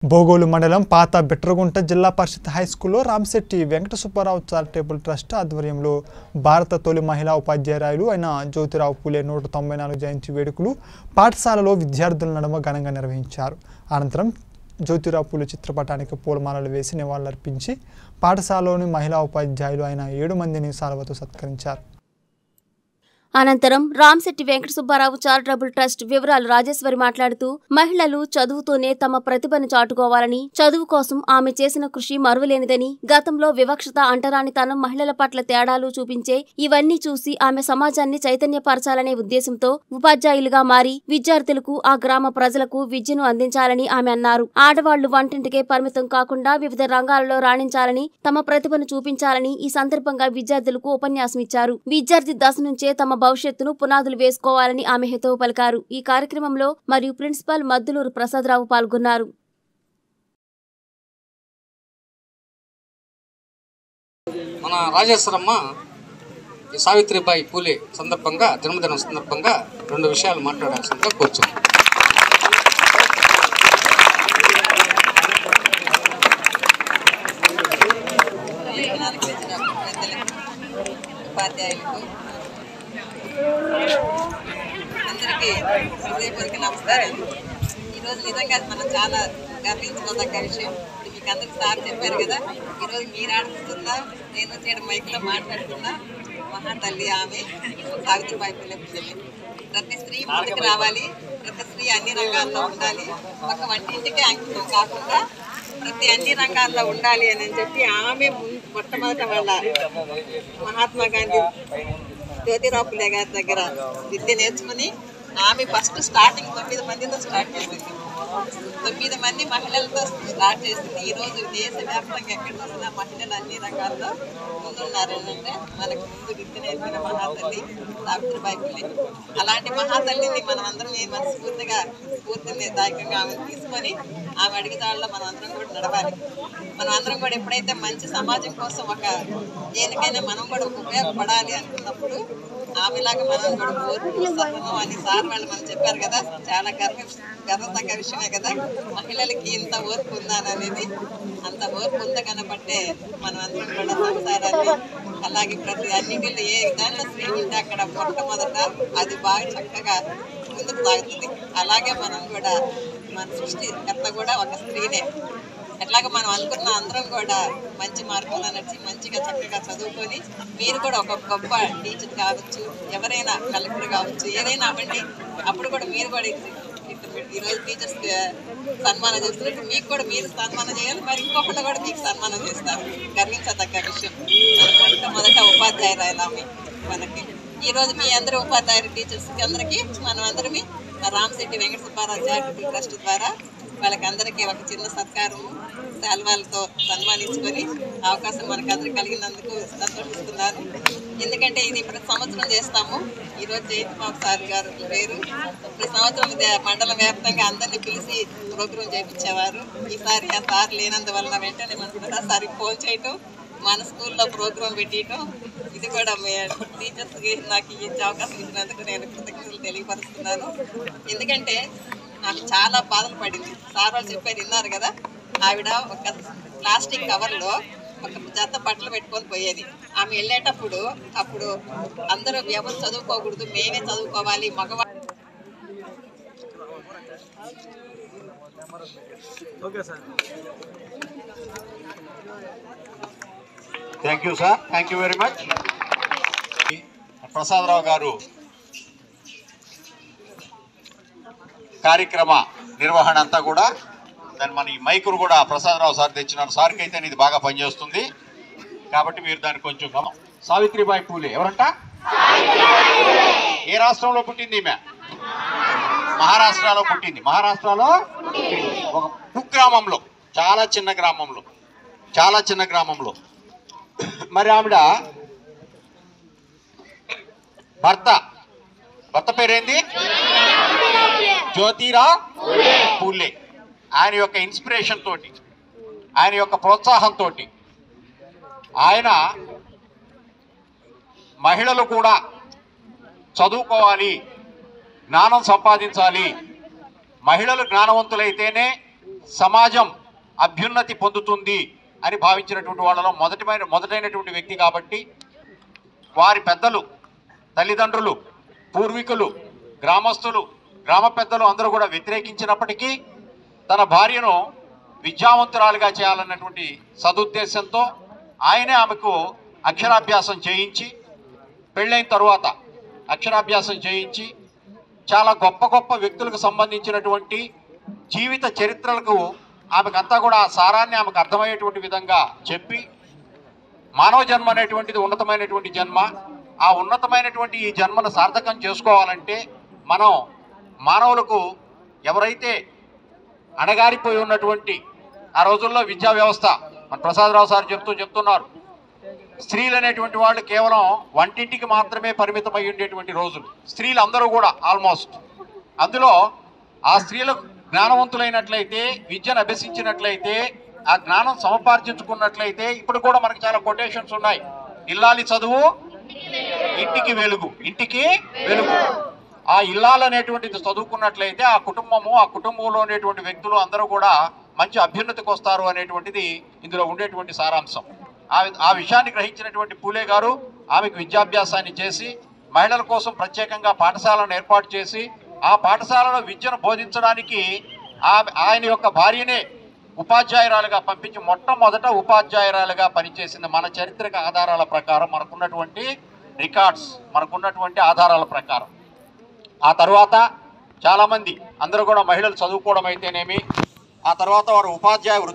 బోగోలు మండలం పాత బిట్రగుంట జిల్లా పరిషత్ హై స్కూల్లో రామశెట్టి వెంకట సుబ్బారావు చారిటబుల్ ట్రస్ట్ ఆధ్వర్యంలో భారత తొలి మహిళా ఉపాధ్యాయురాలు అయిన జ్యోతిరావు పూలే నూట తొంభై నాలుగు జయంతి వేడుకలు పాఠశాలలో విద్యార్థుల నడుమ ఘనంగా నిర్వహించారు అనంతరం జ్యోతిరావు పూలే చిత్రపటానికి పూలమాలలు వేసి నివాళులర్పించి పాఠశాలలోని మహిళా ఉపాధ్యాయులు అయిన ఏడు మందిని సాల్వతో సత్కరించారు అనంతరం రామ్శెట్టి వెంకట సుబ్బారావు చారిటబుల్ ట్రస్ట్ వివరాలు రాజేశ్వరి మాట్లాడుతూ మహిళలు చదువుతోనే తమ ప్రతిభను చాటుకోవాలని చదువు కోసం ఆమె చేసిన కృషి మరువలేనిదని గతంలో వివక్షత అంటరానితనం మహిళల పట్ల తేడాలు చూపించే ఇవన్నీ చూసి ఆమె సమాజాన్ని చైతన్యపరచాలనే ఉద్దేశంతో ఉపాధ్యాయులుగా మారి విద్యార్థులకు ఆ గ్రామ ప్రజలకు విద్యను అందించాలని ఆమె అన్నారు ఆడవాళ్లు వంటింటికే పరిమితం కాకుండా వివిధ రంగాలలో రాణించాలని తమ ప్రతిభను చూపించాలని ఈ సందర్భంగా విద్యార్థులకు ఉపన్యాసం ఇచ్చారు విద్యార్థి దశ నుంచే తమ భవిష్యత్తును పునాదులు వేసుకోవాలని ఆమె హితవు పలికారు ఈ కార్యక్రమంలో మరియు ప్రిన్సిపాల్ మద్దులూరు ప్రసాదరావు పాల్గొన్నారు మన రాజేశ్వరమ్మ ఈ సావిత్రిబాయి పూలే సందర్భంగా జన్మదినం సందర్భంగా రెండు విషయాలు మాట్లాడాల్సిందిగా కూర్చున్నాం వేతనానికి వచ్చిన పెద్దలకు ఉపాధ్యాయులకు అందరికీ హృదయపూర్వక నమస్కారాలు ఈరోజు నిజంగా మనం చాలా గర్వించుకోదగ్గ విషయం ఇప్పుడు మీకు అందరికి సార్ చెప్పారు కదా ఈరోజు మీరు ఆడుతున్నా నేను వచ్చి మైక్లో మాట్లాడుతున్నా మహాతల్లి ఆమె సావిత్రిబాయి పుల్లె పుల్లె ప్రతి స్త్రీ ముందుకు రావాలి ప్రతి స్త్రీ అన్ని రంగాల్లో ఉండాలి ఒక వంటింటికే అంకితం కాకుండా ప్రతి అన్ని రంగాల్లో ఉండాలి అని చెప్పి ఆమె ముందు మొట్టమొదట వాళ్ళ మహాత్మా గాంధీ జ్యోతిరావు పులే గారి దగ్గర విద్య నేర్చుకుని ఆమె ఫస్ట్ స్టార్టింగ్ తొమ్మిది మందితో స్టార్ట్ చేసింది తొమ్మిది మంది మహిళలతో స్టార్ట్ చేసింది ఈ రోజు దేశవ్యాప్తంగా ఎక్కడ చూసినా మహిళలు అన్ని రంగాల్లో ముందున్నారు అంటే మనకు ముందు విద్య నేర్పిన మహాతల్లి సావిత్రిబాయి పులే అలాంటి మహాతల్లిని మనం అందరం ఏ మనస్ఫూర్తిగా స్ఫూర్తిని దాయకంగా ఆమెను తీసుకొని ఆమె అడిగిదాళ్ళలో మనం అందరం కూడా నడవాలి మనం అందరం కూడా ఎప్పుడైతే మంచి సమాజం కోసం ఒక దేనికైనా మనం కూడా ఉపయోగపడాలి అనుకున్నప్పుడు ఆమెలాగా మనం కూడా ఓర్పు సహనం అని సార్ వాళ్ళు మనం చెప్పారు కదా చాలా గర్వ గర్వతగ్గ విషయమే కదా మహిళలకి ఇంత ఓర్పు ఉందనేది అంత ఓర్పు ఉంద కనబట్టే మనం అందరం కూడా సంసారాన్ని అలాగే ప్రతి అన్నింటిలో ఏ దాంట్లో స్త్రీ ఉంటే అక్కడ మొట్టమొదట అది బాగా చక్కగా ముందుకు సాగుతుంది అలాగే మనం కూడా మన సృష్టికర్త కూడా ఒక స్త్రీనే ఎట్లాగ మనం అనుకున్న అందరం కూడా మంచి మార్గంలో నడిచి మంచిగా చక్కగా చదువుకొని మీరు కూడా ఒక గొప్ప టీచర్ కావచ్చు ఎవరైనా కలెక్టర్ కావచ్చు ఏదైనా అవ్వండి అప్పుడు కూడా మీరు కూడా ఇది- ఇది- ఈరోజు టీచర్స్ సన్మానం చేస్తున్నట్టు మీకు కూడా మీరు సన్మానం చేయాలి మరి ఇంకొకళ్ళు కూడా మీకు సన్మానం చేస్తారు గర్వించదగ్గ విషయం మన మొట్టమొదట ఉపాధ్యాయురాలు ఆమె మనకి ఈ రోజు మీ అందరూ ఉపాధ్యాయులు టీచర్స్ అందరికీ మనం అందరమీ రామశెట్టి వెంకట సుబ్బారావు చారిటబుల్ ట్రస్ట్ ద్వారా వాళ్ళకి అందరికీ ఒక చిన్న సత్కారము శాల్వాలతో సన్మానించుకొని అవకాశం మనకు అందరికి కలిగినందుకు సంతోషిస్తున్నాను ఎందుకంటే ఇది ప్రతి సంవత్సరం చేస్తాము ఈరోజు జయంతి బాబు సార్ గారు పేరు ప్రతి సంవత్సరం దే- మండల వ్యాప్తంగా అందరినీ పిలిచి ప్రోగ్రాం చేయించేవారు ఈసారి ఆ సార్ లేనందువలన వెంటనే మన సారికి ఫోన్ చేయటం మన స్కూల్లో ప్రోగ్రాం పెట్టియటం ఇది కూడా మీ టీచర్స్కి నాకు ఇచ్చే అవకాశం ఇచ్చినందుకు నేను కృతజ్ఞతలు తెలియపరుస్తున్నాను ఎందుకంటే నాకు చాలా బాధలు పడింది సార్ వాళ్ళు చెప్పారు విన్నారు కదా ఆవిడ ఒక ప్లాస్టిక్ కవర్లో ఒక జత బట్టలు పెట్టుకొని పోయేది ఆమె వెళ్ళేటప్పుడు అప్పుడు అందరూ ఎవరు చదువుకోకూడదు మేమే చదువుకోవాలి మగవా thank you sir thank you very much Prasadarao garu కార్యక్రమ నిర్వహణ అంతా కూడా దాన్ని మన ఈ మైకులు కూడా ప్రసాదరావు సార్ తెచ్చినారు సార్కి అయితే ఇది బాగా పనిచేస్తుంది కాబట్టి మీరు దాన్ని కొంచెం గమ సావిత్రిబాయి పూలే ఎవరంట ఏ రాష్ట్రంలో పుట్టింది ఈమె మహారాష్ట్రలో పుట్టింది మహారాష్ట్రలో ఒక కుగ్రామంలో చాలా చిన్న గ్రామంలో చాలా చిన్న గ్రామంలో మరి ఆవిడ భర్త భర్త పేరేంది జ్యోతిరా పూలే ఆయన యొక్క ఇన్స్పిరేషన్ తోటి ఆయన యొక్క ప్రోత్సాహంతో ఆయన మహిళలు కూడా చదువుకోవాలి జ్ఞానం సంపాదించాలి మహిళలు జ్ఞానవంతులైతేనే సమాజం అభ్యున్నతి పొందుతుంది అని భావించినటువంటి వాళ్ళలో మొదటిమైన మొదటైనటువంటి వ్యక్తి కాబట్టి వారి పెద్దలు తల్లిదండ్రులు పూర్వీకులు గ్రామస్తులు గ్రామ పెద్దలు అందరూ కూడా వ్యతిరేకించినప్పటికీ తన భార్యను విద్యావంతురాలుగా చేయాలన్నటువంటి సదుద్దేశంతో ఆయనే ఆమెకు అక్షరాభ్యాసం చేయించి పెళ్ళైన తరువాత అక్షరాభ్యాసం చేయించి చాలా గొప్ప గొప్ప వ్యక్తులకు సంబంధించినటువంటి జీవిత చరిత్రలకు ఆమెకంతా కూడా ఆ సారాన్ని ఆమెకు అర్థమయ్యేటువంటి విధంగా చెప్పి మానవ జన్మ అనేటువంటిది ఉన్నతమైనటువంటి జన్మ ఆ ఉన్నతమైనటువంటి ఈ జన్మను సార్థకం చేసుకోవాలంటే మనం మానవులకు ఎవరైతే అణగారిపోయి ఉన్నటువంటి ఆ రోజుల్లో విద్యా వ్యవస్థ మన ప్రసాదరావు సార్ చెప్తూ చెప్తున్నారు స్త్రీలు అనేటువంటి వాళ్ళు కేవలం వంటింటికి మాత్రమే పరిమితమై ఉండేటువంటి రోజులు స్త్రీలు అందరూ కూడా ఆల్మోస్ట్ అందులో ఆ స్త్రీలు జ్ఞానవంతులైనట్లయితే విద్యను అభ్యసించినట్లయితే ఆ జ్ఞానం సముపార్జించుకున్నట్లయితే ఇప్పుడు కూడా మనకు చాలా కొటేషన్స్ ఉన్నాయి ఇల్లాలి చదువు ఇంటికి వెలుగు ఇంటికి వెలుగు ఆ ఇల్లాలు అనేటువంటిది చదువుకున్నట్లయితే ఆ కుటుంబము ఆ కుటుంబంలో ఉండేటువంటి వ్యక్తులు అందరూ కూడా మంచి అభ్యున్నతికి వస్తారు అనేటువంటిది ఇందులో ఉండేటువంటి సారాంశం ఆ ఆ విషయాన్ని గ్రహించినటువంటి పూలే గారు ఆమెకు విద్యాభ్యాసాన్ని చేసి మహిళల కోసం ప్రత్యేకంగా పాఠశాలను ఏర్పాటు చేసి ఆ పాఠశాలలో విద్యను బోధించడానికి ఆమె ఆయన యొక్క భార్యనే ఉపాధ్యాయురాలుగా పంపించి మొట్టమొదట ఉపాధ్యాయురాలుగా పనిచేసింది మన చారిత్రక ఆధారాల ప్రకారం మనకున్నటువంటి రికార్డ్స్ మనకున్నటువంటి ఆధారాల ప్రకారం ఆ తర్వాత చాలామంది అందరూ కూడా మహిళలు చదువుకోవడం అయితేనేమి ఆ తర్వాత వారు ఉపాధ్యాయ వృత్తి